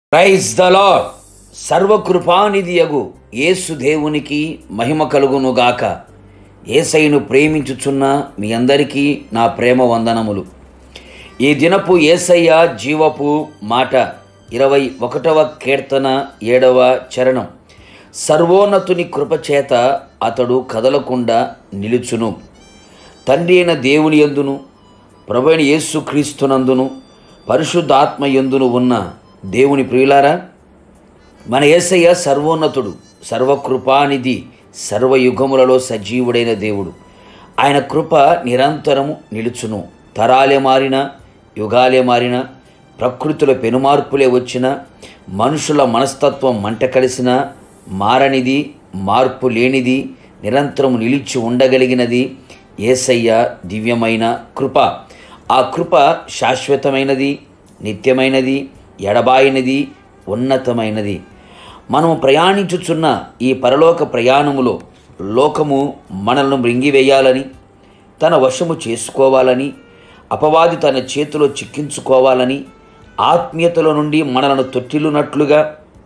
praise the lord సర్వకృపానిధియగు యేసు దేవునికి మహిమ కలుగునుగాక ఏసైను ప్రేమించుచున్న మీ అందరికీ నా ప్రేమ వందనములు ఈ దినపు ఏసయ్య జీవపు మాట ఇరవై ఒకటవ కీర్తన ఏడవ చరణం సర్వోన్నతుని కృపచేత అతడు కదలకుండా నిలుచును తండ్రి అయిన దేవుని యందును ప్రభు అయిన యేసు క్రీస్తునందును పరిశుద్ధాత్మ యందును ఉన్న దేవుని ప్రియులారా మన యేసయ్య సర్వోన్నతుడు సర్వకృపానిధి సర్వయుగములలో సజీవుడైన దేవుడు ఆయన కృప నిరంతరము నిలుచును తరాలే మారిన యుగాలే మారిన ప్రకృతిలో పెనుమార్పులే వచ్చిన మనుషుల మనస్తత్వం మంట కలిసిన మారనిది మార్పు లేనిది నిరంతరం నిలిచి ఉండగలిగినది ఏసయ్య దివ్యమైన కృప ఆ కృప శాశ్వతమైనది నిత్యమైనది ఎడబాయినది ఉన్నతమైనది మనము ప్రయాణించుచున్న ఈ పరలోక ప్రయాణములో లోకము మనల్ని మృంగివేయాలని తన వశము చేసుకోవాలని అపవాది తన చేతిలో చిక్కించుకోవాలని ఆత్మీయతలో నుండి మనలను తొట్టిల్లునట్లుగా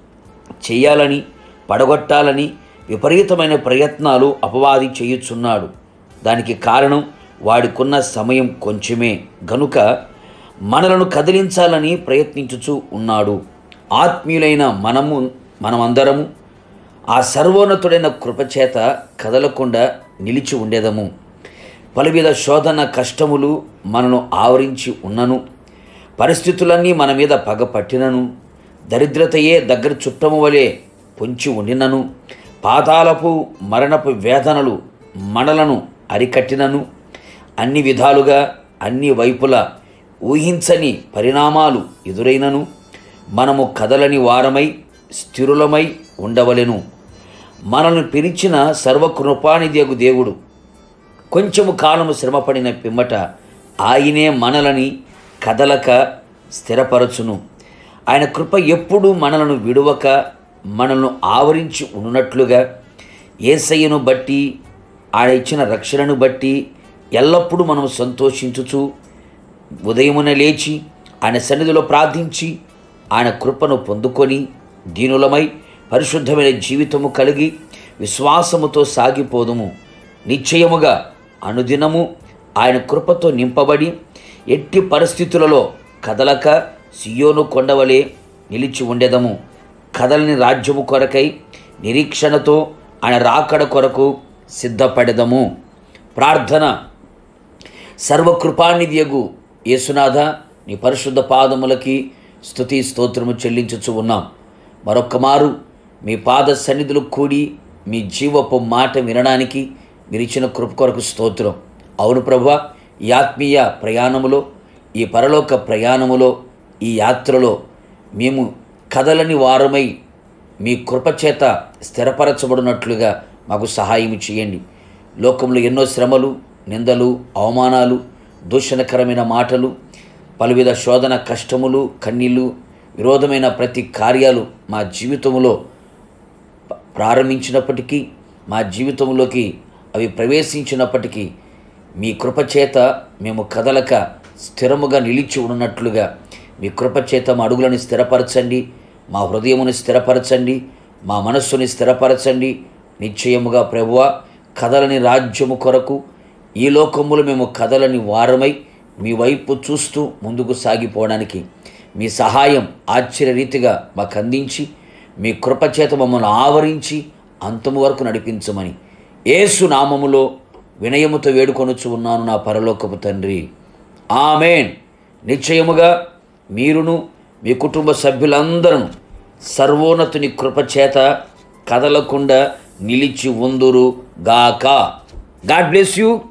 చేయాలని పడగొట్టాలని విపరీతమైన ప్రయత్నాలు అపవాది చేయుచున్నాడు దానికి కారణం వాడికున్న సమయం కొంచెమే గనుక మనలను కదిలించాలని ప్రయత్నించుచూ ఉన్నాడు ఆత్మీయులైన మనము మనమందరము ఆ సర్వోన్నతుడైన కృపచేత కదలకుండా నిలిచి ఉండేదము పలువిధ శోధన కష్టములు మనను ఆవరించి ఉన్నను పరిస్థితులన్నీ మన మీద పగ పట్టినను దరిద్రతయే దగ్గర చుట్టము వలె పొంచి ఉండినను పాతాలపు మరణపు వేదనలు మనలను అరికట్టినను అన్ని విధాలుగా అన్ని వైపులా ఊహించని పరిణామాలు ఎదురైనను మనము కదలని వారమై స్థిరులమై ఉండవలెను మనల్ని పిలిచిన సర్వకృపానిధియగు దేవుడు కొంచెము కాలము శ్రమపడిన పిమ్మట ఆయనే మనలని కదలక స్థిరపరచును ఆయన కృప ఎప్పుడూ మనలను విడువక మనల్ని ఆవరించి ఉన్నట్లుగా ఏసయ్యను బట్టి ఆయన ఇచ్చిన రక్షణను బట్టి ఎల్లప్పుడూ మనం సంతోషించుచు ఉదయమున లేచి ఆయన సన్నిధిలో ప్రార్థించి ఆయన కృపను పొందుకొని దీనులమై పరిశుద్ధమైన జీవితము కలిగి విశ్వాసముతో సాగిపోదుము నిశ్చయముగా అనుదినము ఆయన కృపతో నింపబడి ఎట్టి పరిస్థితులలో కదలక సియోను కొండవలే నిలిచి ఉండేదము కదలని రాజ్యము కొరకై నిరీక్షణతో ఆయన రాకడ కొరకు సిద్ధపడెదము ప్రార్థన సర్వకృపానిధియగు యేసునాథ నీ పరిశుద్ధ పాదములకి స్తుతి స్తోత్రము చెల్లించుచు ఉన్నాం మరొక్క మారు మీ పాద సన్నిధులు కూడి మీ జీవపు మాట వినడానికి మీరు ఇచ్చిన కృప కొరకు స్తోత్రం అవును ప్రభా ఈ ఆత్మీయ ప్రయాణములో ఈ పరలోక ప్రయాణములో ఈ యాత్రలో మేము కదలని వారమై మీ కృపచేత స్థిరపరచబడినట్లుగా మాకు సహాయం చేయండి లోకంలో ఎన్నో శ్రమలు నిందలు అవమానాలు దూషణకరమైన మాటలు పలువిధ శోధన కష్టములు కన్నీళ్ళు విరోధమైన ప్రతి కార్యాలు మా జీవితంలో ప- ప్రారంభించినప్పటికీ మా జీవితంలోకి అవి ప్రవేశించినప్పటికీ మీ కృపచేత మేము కదలక స్థిరముగా నిలిచి ఉన్నట్లుగా మీ కృపచేత మా అడుగులను స్థిరపరచండి మా హృదయమును స్థిరపరచండి మా మనస్సుని స్థిరపరచండి నిశ్చయముగా ప్రభువ కదలని రాజ్యము కొరకు ఈ లోకములు మేము కదలని వారమై మీ వైపు చూస్తూ ముందుకు సాగిపోవడానికి మీ సహాయం ఆశ్చర్యరీతిగా మాకు అందించి మీ కృపచేత మమ్మల్ని ఆవరించి అంతము వరకు నడిపించమని ఏసు నామములో వినయముతో వేడుకొనుచు ఉన్నాను నా పరలోకపు తండ్రి ఆమెన్ నిశ్చయముగా మీరును మీ కుటుంబ సభ్యులందరూ సర్వోన్నతుని కృపచేత కదలకుండా నిలిచి ఉందురు గాక గాడ్ బ్లెస్ యూ